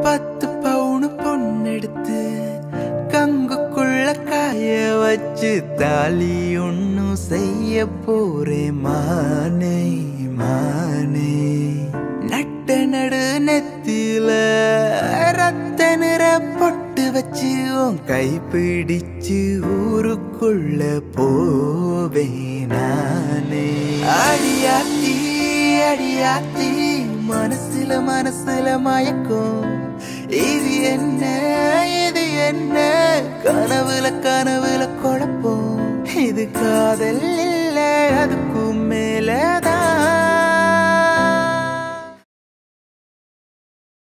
பத்து பவுனு பொண்ணெடுத்து கங்குக்குள்ள காய வச்சு தாலி ஒன்னும் செய்ய போறேன் மானே மானே நட்ட நடு நெத்தில ரத்த நிற பொட்டு வச்சு உன் கை பிடிச்சு ஊருக்குள்ள போவேன் நானே அடியாத்தி அடியாத்தி மனசுல மனசுல மயக்கும் இது என்ன இது என்ன கனவுல கனவுல குழப்பம் இது காதல் இல்ல அதுக்கும் மேல